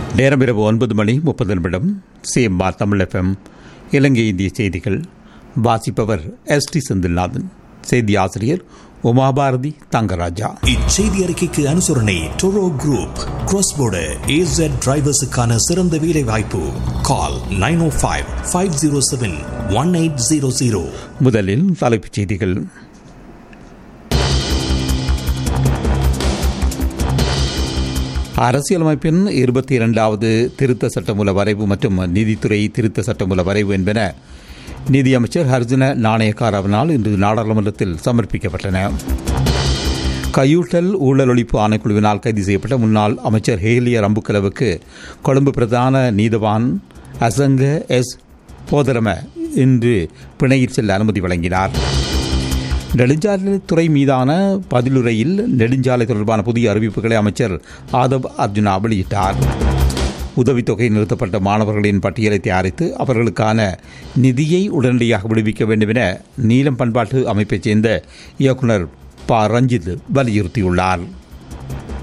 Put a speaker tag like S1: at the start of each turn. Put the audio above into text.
S1: நேரம் இரவு ஒன்பது மணி முப்பது நிமிடம் சிஎம்ஆர் தமிழ் எஃப்எம் இலங்கை இந்திய செய்திகள் வாசிப்பவர் எஸ் டி செந்தில்நாதன் செய்தி ஆசிரியர் உமாபாரதி தங்கராஜா
S2: இச்செய்தி அறிக்கைக்கு அனுசரணை Toro group cross border AZ டிரைவர்ஸுக்கான சிறந்த வேலை வாய்ப்பு call nine O five five zero seven one eight zero zero
S1: முதலில் தலைப்புச் செய்திகள் அரசியலமைப்பின் இருபத்தி இரண்டாவது திருத்த சட்டமூல வரைவு மற்றும் நீதித்துறை திருத்த சட்டமூல வரைவு என்பன நிதியமைச்சர் ஹர்ஜன நாணயக்காரவனால் இன்று நாடாளுமன்றத்தில் சமர்ப்பிக்கப்பட்டன கையூட்டல் ஊழல் ஒழிப்பு ஆணைக்குழுவினால் கைது செய்யப்பட்ட முன்னாள் அமைச்சர் ஹேலிய ரம்புக்கலவுக்கு கொழும்பு பிரதான நீதவான் அசங்க எஸ் போதரம இன்று பிணையில் செல்ல அனுமதி வழங்கினார் நெடுஞ்சாலைத்துறை மீதான பதிலுரையில் நெடுஞ்சாலை தொடர்பான புதிய அறிவிப்புகளை அமைச்சர் ஆதவ் அர்ஜுனா வெளியிட்டார் உதவித்தொகை நிறுத்தப்பட்ட மாணவர்களின் பட்டியலை தயாரித்து அவர்களுக்கான நிதியை உடனடியாக விடுவிக்க வேண்டும் என நீலம் பண்பாட்டு அமைப்பைச் சேர்ந்த இயக்குநர் ப ரஞ்சித் வலியுறுத்தியுள்ளார்